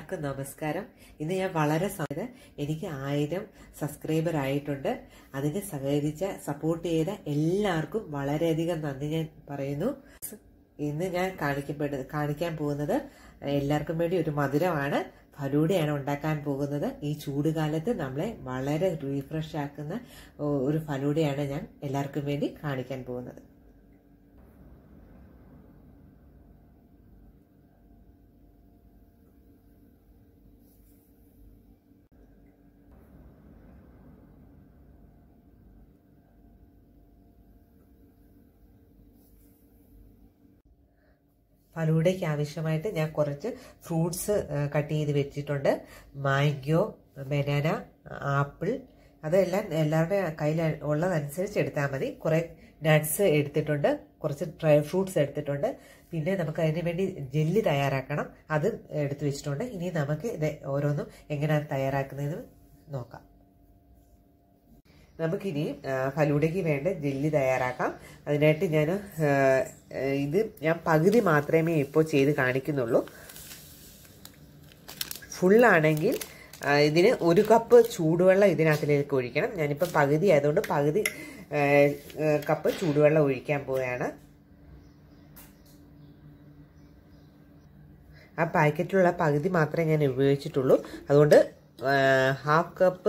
എല്ലാവർക്കും നമസ്കാരം ഇന്ന് ഞാൻ വളരെ സമയം എനിക്ക് ആയിരം സബ്സ്ക്രൈബർ ആയിട്ടുണ്ട് അതിന് സഹകരിച്ച സപ്പോർട്ട് ചെയ്ത എല്ലാവർക്കും വളരെയധികം നന്ദി ഞാൻ പറയുന്നു ഇന്ന് ഞാൻ കാണിക്കപ്പെടു കാണിക്കാൻ പോകുന്നത് എല്ലാവർക്കും വേണ്ടി ഒരു മധുരമാണ് ഫലൂഡയാണ് ഉണ്ടാക്കാൻ പോകുന്നത് ഈ ചൂടുകാലത്ത് നമ്മളെ വളരെ റീഫ്രഷ് ആക്കുന്ന ഒരു ഫലൂഡയാണ് ഞാൻ എല്ലാവർക്കും വേണ്ടി കാണിക്കാൻ പോകുന്നത് ഫലൂഡയ്ക്ക് ആവശ്യമായിട്ട് ഞാൻ കുറച്ച് ഫ്രൂട്ട്സ് കട്ട് ചെയ്ത് വെച്ചിട്ടുണ്ട് മാംഗോ ബനാന ആപ്പിൾ അതെല്ലാം എല്ലാവരുടെ കയ്യിൽ ഉള്ളതനുസരിച്ച് എടുത്താൽ മതി കുറേ നട്ട്സ് എടുത്തിട്ടുണ്ട് കുറച്ച് ഡ്രൈ ഫ്രൂട്ട്സ് എടുത്തിട്ടുണ്ട് പിന്നെ നമുക്ക് അതിന് വേണ്ടി ജെല്ലി തയ്യാറാക്കണം അത് എടുത്തു വെച്ചിട്ടുണ്ട് ഇനി നമുക്ക് ഇത് ഓരോന്നും എങ്ങനെയാണ് തയ്യാറാക്കുന്നതെന്ന് നോക്കാം നമുക്കിനി ഫലൂഡയ്ക്ക് വേണ്ട ജെല്ലി തയ്യാറാക്കാം അതിനായിട്ട് ഞാൻ ഇത് ഞാൻ പകുതി മാത്രമേ ഇപ്പോൾ ചെയ്ത് കാണിക്കുന്നുള്ളൂ ഫുള്ളാണെങ്കിൽ ഇതിന് ഒരു കപ്പ് ചൂടുവെള്ളം ഇതിനകത്തിലേക്ക് ഒഴിക്കണം ഞാനിപ്പോൾ പകുതി ആയതുകൊണ്ട് പകുതി കപ്പ് ചൂടുവെള്ളം ഒഴിക്കാൻ പോവുകയാണ് ആ പാക്കറ്റിലുള്ള പകുതി മാത്രമേ ഞാൻ ഉപയോഗിച്ചിട്ടുള്ളൂ അതുകൊണ്ട് ഹാഫ് കപ്പ്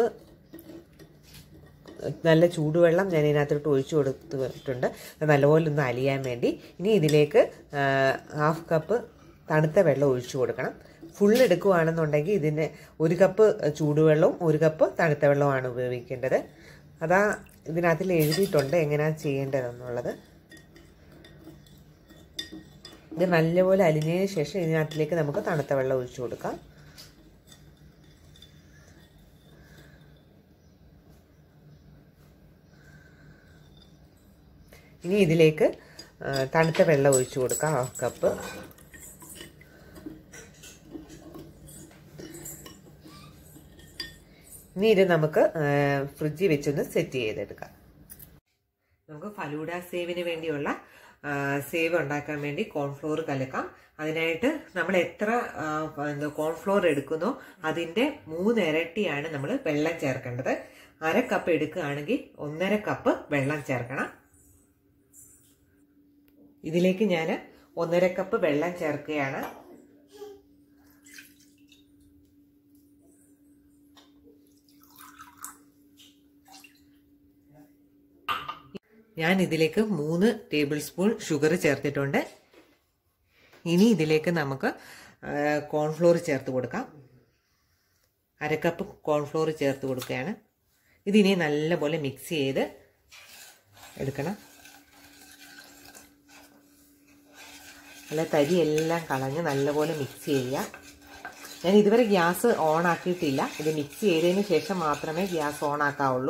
നല്ല ചൂടുവെള്ളം ഞാൻ ഇതിനകത്തോട്ട് ഒഴിച്ചു കൊടുത്തിട്ടുണ്ട് നല്ലപോലെ ഒന്ന് അലിയാൻ വേണ്ടി ഇനി ഇതിലേക്ക് ഹാഫ് കപ്പ് തണുത്ത വെള്ളം ഒഴിച്ചു കൊടുക്കണം ഫുൾ എടുക്കുകയാണെന്നുണ്ടെങ്കിൽ ഇതിന് ഒരു കപ്പ് ചൂടുവെള്ളവും ഒരു കപ്പ് തണുത്ത വെള്ളവുമാണ് ഉപയോഗിക്കേണ്ടത് അതാ ഇതിനകത്തിൽ എഴുതിയിട്ടുണ്ട് എങ്ങനെയാണ് ചെയ്യേണ്ടതെന്നുള്ളത് ഇത് നല്ലപോലെ അലിഞ്ഞതിന് ശേഷം ഇതിനകത്തിലേക്ക് നമുക്ക് തണുത്ത വെള്ളം ഒഴിച്ചു കൊടുക്കാം ഇനി ഇതിലേക്ക് തണുത്ത വെള്ളം ഒഴിച്ചു കൊടുക്കാം ഹാഫ് കപ്പ് ഇനി ഇത് നമുക്ക് ഫ്രിഡ്ജിൽ വെച്ചൊന്ന് സെറ്റ് ചെയ്തെടുക്കാം നമുക്ക് ഫലൂഡ സേവിന് വേണ്ടിയുള്ള സേവ് ഉണ്ടാക്കാൻ വേണ്ടി കോൺഫ്ലോർ കലക്കാം അതിനായിട്ട് നമ്മൾ എത്ര കോൺഫ്ലോർ എടുക്കുന്നോ അതിൻ്റെ മൂന്നിരട്ടിയാണ് നമ്മൾ വെള്ളം ചേർക്കേണ്ടത് അര കപ്പ് എടുക്കുകയാണെങ്കിൽ ഒന്നര കപ്പ് വെള്ളം ചേർക്കണം ഇതിലേക്ക് ഞാൻ ഒന്നര കപ്പ് വെള്ളം ചേർക്കുകയാണ് ഞാൻ ഇതിലേക്ക് മൂന്ന് ടേബിൾ സ്പൂൺ ഷുഗർ ചേർത്തിട്ടുണ്ട് ഇനി ഇതിലേക്ക് നമുക്ക് കോൺഫ്ലോർ ചേർത്ത് കൊടുക്കാം അരക്കപ്പ് കോൺഫ്ലോർ ചേർത്ത് കൊടുക്കുകയാണ് ഇതിനി നല്ലപോലെ മിക്സ് ചെയ്ത് എടുക്കണം നല്ല തരി എല്ലാം കളഞ്ഞ് നല്ലപോലെ മിക്സ് ചെയ്യുക ഞാൻ ഇതുവരെ ഗ്യാസ് ഓൺ ആക്കിയിട്ടില്ല ഇത് മിക്സ് ചെയ്തതിന് ശേഷം മാത്രമേ ഗ്യാസ് ഓൺ ആക്കാവുള്ളൂ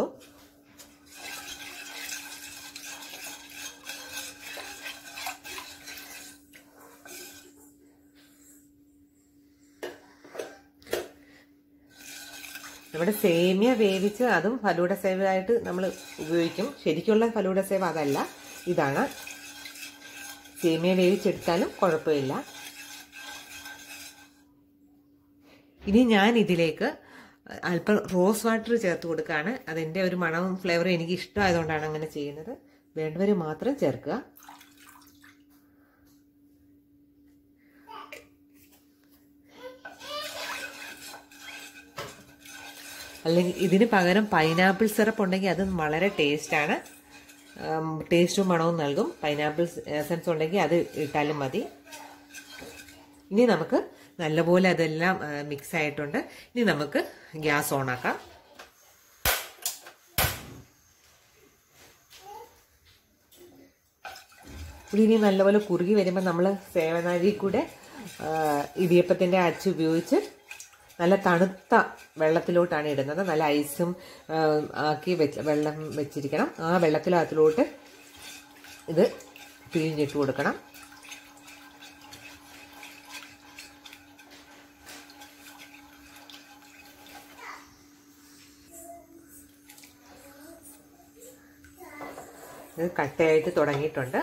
നമ്മുടെ സേമിയ വേവിച്ച് അതും ഫലൂഡ സേവയായിട്ട് നമ്മൾ ഉപയോഗിക്കും ശരിക്കുള്ള ഫലൂഡ സേവ അതല്ല ഇതാണ് സേമിയ വേവിച്ചെടുത്താലും കുഴപ്പമില്ല ഇനി ഞാൻ ഇതിലേക്ക് അല്പം റോസ് വാട്ടർ ചേർത്ത് കൊടുക്കുകയാണ് അതിൻ്റെ ഒരു മണവും ഫ്ലേവറും എനിക്ക് ഇഷ്ടമായതുകൊണ്ടാണ് അങ്ങനെ ചെയ്യുന്നത് വേണ്ടവർ മാത്രം ചേർക്കുക അല്ലെങ്കിൽ ഇതിന് പകരം പൈനാപ്പിൾ സിറപ്പ് ഉണ്ടെങ്കിൽ അത് വളരെ ടേസ്റ്റാണ് ടേസ്റ്റും മണവും നൽകും പൈനാപ്പിൾ എസൻസ് ഉണ്ടെങ്കിൽ അത് ഇട്ടാലും മതി ഇനി നമുക്ക് നല്ലപോലെ അതെല്ലാം മിക്സ് ആയിട്ടുണ്ട് ഇനി നമുക്ക് ഗ്യാസ് ഓൺ ആക്കാം ഇനി നല്ലപോലെ കുറുകി വരുമ്പോൾ നമ്മൾ സേവനാഴി കൂടെ ഇടിയപ്പത്തിൻ്റെ അച്ച് ഉപയോഗിച്ച് നല്ല തണുത്ത വെള്ളത്തിലോട്ടാണ് ഇടുന്നത് നല്ല ഐസും ആക്കി വെച്ച് വെള്ളം വെച്ചിരിക്കണം ആ വെള്ളത്തിനകത്തിലോട്ട് ഇത് പിഴിഞ്ഞിട്ട് കൊടുക്കണം ഇത് കട്ടയായിട്ട് തുടങ്ങിയിട്ടുണ്ട്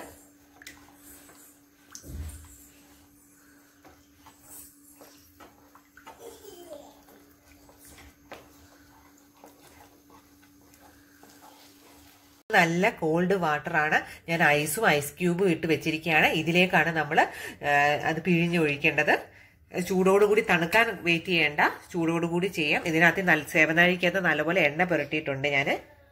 നല്ല കോൾഡ് വാട്ടറാണ് ഞാൻ ഐസും ഐസ് ക്യൂബും ഇട്ട് വെച്ചിരിക്കുകയാണ് ഇതിലേക്കാണ് നമ്മൾ അത് പിഴിഞ്ഞൊഴിക്കേണ്ടത് ചൂടോടുകൂടി തണുക്കാൻ വെയിറ്റ് ചെയ്യേണ്ട ചൂടോടുകൂടി ചെയ്യാം ഇതിനകത്ത് നല്ല സേവനാഴിക്കകത്ത് നല്ലപോലെ എണ്ണ പുരട്ടിയിട്ടുണ്ട് ഞാൻ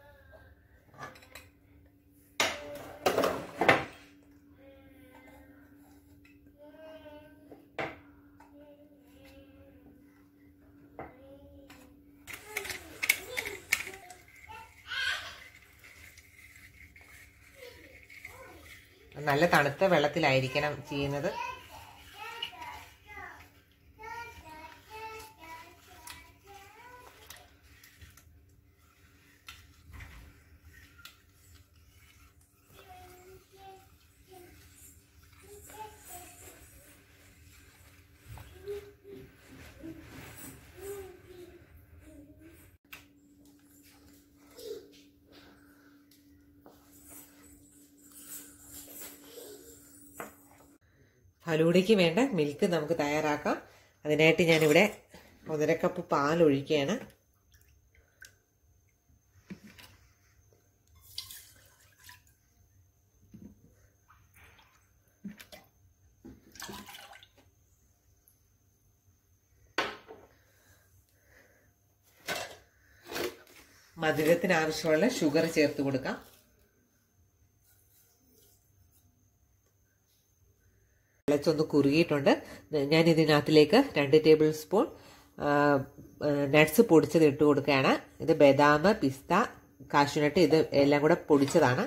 നല്ല തണുത്ത വെള്ളത്തിലായിരിക്കണം ചെയ്യുന്നത് ഫലൂടയ്ക്ക് വേണ്ട മിൽക്ക് നമുക്ക് തയ്യാറാക്കാം അതിനായിട്ട് ഞാനിവിടെ ഒന്നര കപ്പ് പാൽ ഒഴിക്കുകയാണ് മധുരത്തിന് ആവശ്യമുള്ള ഷുഗർ ചേർത്ത് കൊടുക്കാം തിളച്ചൊന്ന് കുറുകിയിട്ടുണ്ട് ഞാൻ ഇതിനകത്തിലേക്ക് രണ്ട് ടേബിൾ സ്പൂൺ നട്ട്സ് പൊടിച്ചത് ഇട്ട് കൊടുക്കുകയാണ് ഇത് ബദാം പിസ്ത കാശുനട്ട് ഇത് എല്ലാം കൂടെ പൊടിച്ചതാണ്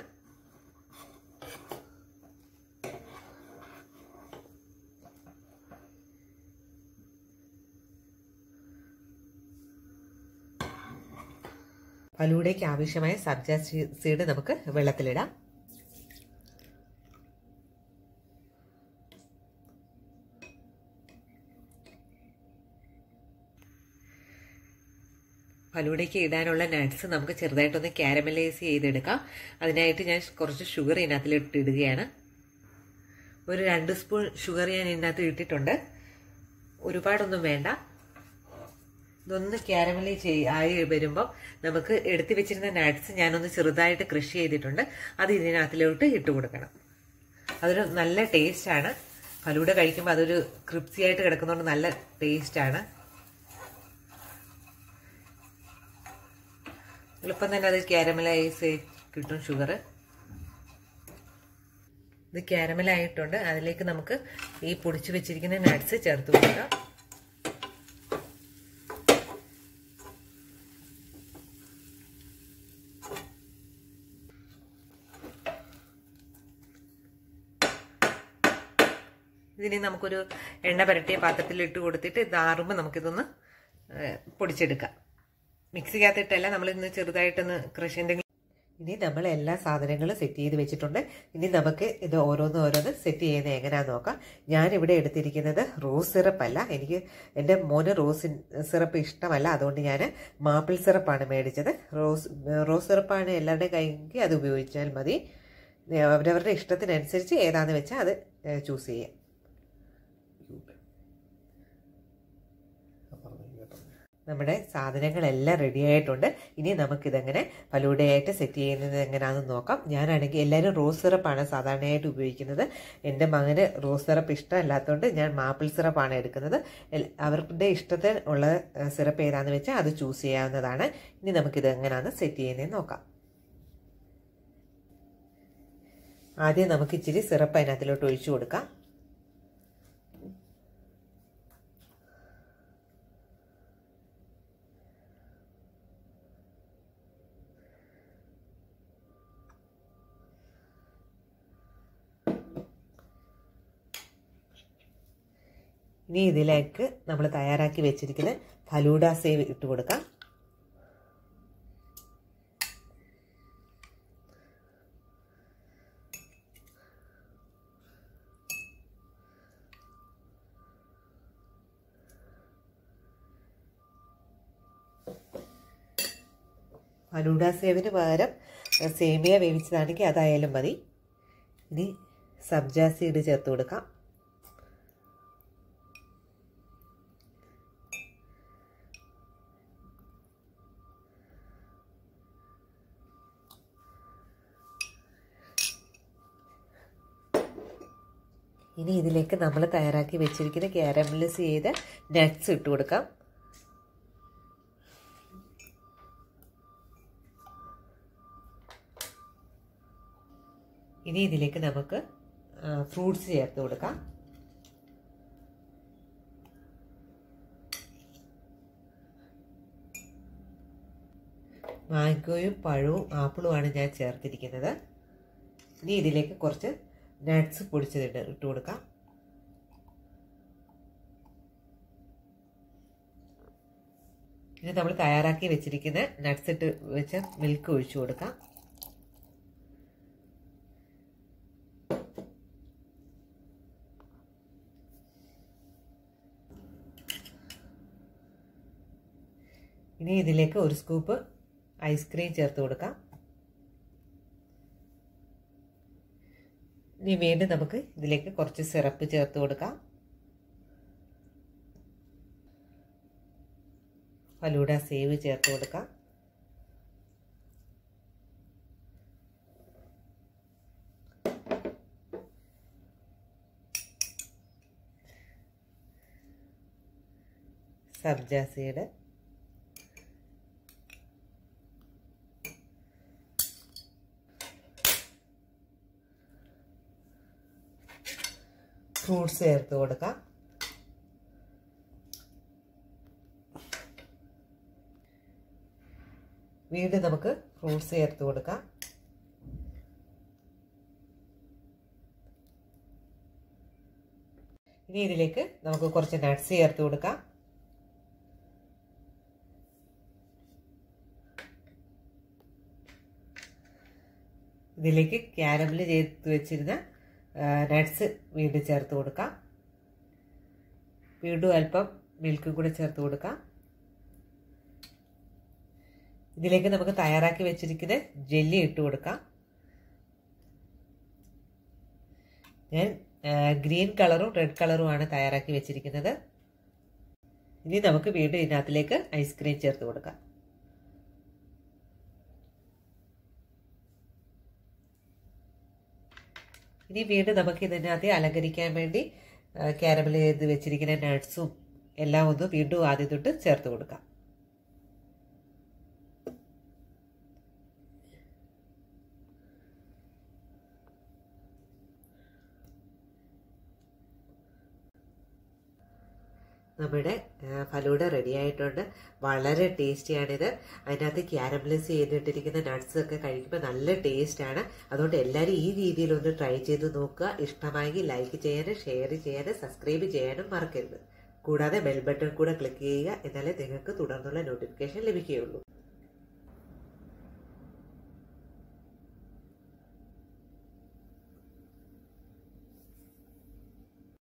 ഫലൂടയ്ക്ക് ആവശ്യമായ സബ്ജ സീഡ് നമുക്ക് വെള്ളത്തിലിടാം ഫലൂടയ്ക്ക് ഇടാനുള്ള നട്ട്സ് നമുക്ക് ചെറുതായിട്ടൊന്ന് കാരമലൈസ് ചെയ്തെടുക്കാം അതിനായിട്ട് ഞാൻ കുറച്ച് ഷുഗർ ഇതിനകത്തിൽ ഇടുകയാണ് ഒരു രണ്ട് സ്പൂൺ ഷുഗർ ഞാൻ ഇതിനകത്ത് ഇട്ടിട്ടുണ്ട് ഒരുപാടൊന്നും വേണ്ട ഇതൊന്ന് കാരമലൈ ചെയ് ആയി വരുമ്പം നമുക്ക് എടുത്തു വെച്ചിരുന്ന നട്ട്സ് ഞാനൊന്ന് ചെറുതായിട്ട് കൃഷി ചെയ്തിട്ടുണ്ട് അത് ഇതിനകത്തിലോട്ട് ഇട്ട് കൊടുക്കണം അതൊരു നല്ല ടേസ്റ്റാണ് ഫലൂട കഴിക്കുമ്പോൾ അതൊരു ക്രിപ്സി ആയിട്ട് കിടക്കുന്നതുകൊണ്ട് നല്ല ടേസ്റ്റാണ് എളുപ്പം തന്നെ അത് ക്യാരമലൈസ് കിട്ടും ഷുഗർ ഇത് ക്യാരമലായിട്ടുണ്ട് അതിലേക്ക് നമുക്ക് ഈ പൊടിച്ചു വെച്ചിരിക്കുന്ന നട്ട്സ് ചേർത്ത് കൊടുക്കാം ഇതിനെ നമുക്കൊരു എണ്ണ പുരട്ടിയ പാത്രത്തിൽ ഇട്ട് കൊടുത്തിട്ട് ഇതാറുമ്പോൾ നമുക്കിതൊന്ന് പൊടിച്ചെടുക്കാം മിക്സിക്കകത്തിട്ടല്ല നമ്മളിന്ന് ചെറുതായിട്ടൊന്ന് ക്രഷ് എന്തെങ്കിലും ഇനി നമ്മൾ എല്ലാ സാധനങ്ങളും സെറ്റ് ചെയ്ത് വെച്ചിട്ടുണ്ട് ഇനി നമുക്ക് ഇത് ഓരോന്ന് ഓരോന്ന് സെറ്റ് ചെയ്യുന്നത് എങ്ങനെയാന്ന് നോക്കാം ഞാനിവിടെ എടുത്തിരിക്കുന്നത് റോസ് സിറപ്പ് അല്ല എനിക്ക് എൻ്റെ മോന് റോസ് സിറപ്പ് ഇഷ്ടമല്ല അതുകൊണ്ട് ഞാൻ മാപ്പിൾ സിറപ്പാണ് മേടിച്ചത് റോസ് റോസ് സിറപ്പാണ് എല്ലാവരുടെയും കൈക്ക് അത് ഉപയോഗിച്ചാൽ മതി അവരവരുടെ ഇഷ്ടത്തിനനുസരിച്ച് ഏതാന്ന് വെച്ചാൽ അത് ചൂസ് ചെയ്യാം നമ്മുടെ സാധനങ്ങളെല്ലാം റെഡി ആയിട്ടുണ്ട് ഇനി നമുക്കിതെങ്ങനെ ഫലൂഡയായിട്ട് സെറ്റ് ചെയ്യുന്നത് എങ്ങനെയാണെന്ന് നോക്കാം ഞാനാണെങ്കിൽ എല്ലാവരും റോസ് സിറപ്പാണ് സാധാരണയായിട്ട് ഉപയോഗിക്കുന്നത് എൻ്റെ മകന് റോസ് സിറപ്പ് ഇഷ്ടമല്ലാത്തതുകൊണ്ട് ഞാൻ മാപ്പിൾ സിറപ്പാണ് എടുക്കുന്നത് അവരുടെ ഇഷ്ടത്തിൽ ഉള്ള സിറപ്പ് ഏതാണെന്ന് വെച്ചാൽ അത് ചൂസ് ചെയ്യാവുന്നതാണ് ഇനി നമുക്കിത് എങ്ങനെയാണ് സെറ്റ് ചെയ്യുന്നതെന്ന് നോക്കാം ആദ്യം നമുക്ക് ഇച്ചിരി സിറപ്പ് അതിനകത്തിലോട്ട് ഒഴിച്ചു കൊടുക്കാം ഇനി ഇതിലേക്ക് നമ്മൾ തയ്യാറാക്കി വെച്ചിരിക്കുന്ന ഫലൂഡ സേവ് ഇട്ട് കൊടുക്കാം ഫലൂഡ സേവിന് പകരം സേമിയ വേവിച്ചതാണെങ്കിൽ അതായാലും മതി ഇനി സബ്ജ സീഡ് ചേർത്ത് കൊടുക്കാം ഇനി ഇതിലേക്ക് നമ്മൾ തയ്യാറാക്കി വെച്ചിരിക്കുന്ന ക്യാരമലൈസ് ചെയ്ത നട്ട്സ് ഇട്ട് കൊടുക്കാം ഇനി ഇതിലേക്ക് നമുക്ക് ഫ്രൂട്ട്സ് ചേർത്ത് കൊടുക്കാം മാങ്കോയും പഴവും ആപ്പിളുമാണ് ഞാൻ ചേർത്തിരിക്കുന്നത് ഇനി ഇതിലേക്ക് കുറച്ച് നട്ട്സ് പൊടിച്ചതിട്ട് ഇട്ട് കൊടുക്കാം ഇനി നമ്മൾ തയ്യാറാക്കി വെച്ചിരിക്കുന്ന നട്ട്സ് ഇട്ട് വെച്ച മിൽക്ക് ഒഴിച്ചു കൊടുക്കാം ഇനി ഇതിലേക്ക് ഒരു സ്കൂപ്പ് ഐസ്ക്രീം ചേർത്ത് കൊടുക്കാം ഇനി വീണ്ടും നമുക്ക് ഇതിലേക്ക് കുറച്ച് സിറപ്പ് ചേർത്ത് കൊടുക്കാം ഫലൂഡ സേവ് ചേർത്ത് കൊടുക്കാം സബ്ജ സീഡ് ഫ്രൂട്ട്സ് ചേർത്ത് കൊടുക്കാം വീണ്ടും നമുക്ക് ഫ്രൂട്ട്സ് ചേർത്ത് കൊടുക്കാം ഇനി ഇതിലേക്ക് നമുക്ക് കുറച്ച് നട്ട്സ് ചേർത്ത് കൊടുക്കാം ഇതിലേക്ക് ക്യാരമൽ ചേർത്ത് വെച്ചിരുന്ന നട്ട്സ് വീണ്ടും ചേർത്ത് കൊടുക്കാം വീണ്ടും അല്പം മിൽക്കും കൂടെ ചേർത്ത് കൊടുക്കാം ഇതിലേക്ക് നമുക്ക് തയ്യാറാക്കി വെച്ചിരിക്കുന്ന ജെല്ലി ഇട്ട് കൊടുക്കാം ഞാൻ ഗ്രീൻ കളറും റെഡ് കളറുമാണ് തയ്യാറാക്കി വെച്ചിരിക്കുന്നത് ഇനി നമുക്ക് വീണ്ടും ഇതിനകത്തിലേക്ക് ഐസ്ക്രീം ചേർത്ത് കൊടുക്കാം ഇനി വീണ്ടും നമുക്ക് ഇതിനകത്ത് അലങ്കരിക്കാൻ വേണ്ടി കാരമൽ ചെയ്ത് വെച്ചിരിക്കുന്ന നട്ട്സും എല്ലാം ഒന്ന് വീണ്ടും ആദ്യം തൊട്ട് ചേർത്ത് കൊടുക്കാം നമ്മുടെ ഫലൂഡ റെഡി ആയിട്ടുണ്ട് വളരെ ടേസ്റ്റിയാണിത് അതിനകത്ത് ക്യാരമലൈസ് ചെയ്തിട്ടിരിക്കുന്ന നട്ട്സ് ഒക്കെ കഴിക്കുമ്പോൾ നല്ല ടേസ്റ്റാണ് അതുകൊണ്ട് എല്ലാവരും ഈ രീതിയിൽ ഒന്ന് ട്രൈ ചെയ്ത് നോക്കുക ഇഷ്ടമായെങ്കിൽ ലൈക്ക് ചെയ്യാനും ഷെയർ ചെയ്യാനും സബ്സ്ക്രൈബ് ചെയ്യാനും മറക്കരുത് കൂടാതെ ബെൽ ബട്ടൺ കൂടെ ക്ലിക്ക് ചെയ്യുക എന്നാലേ നിങ്ങൾക്ക് തുടർന്നുള്ള നോട്ടിഫിക്കേഷൻ ലഭിക്കുകയുള്ളൂ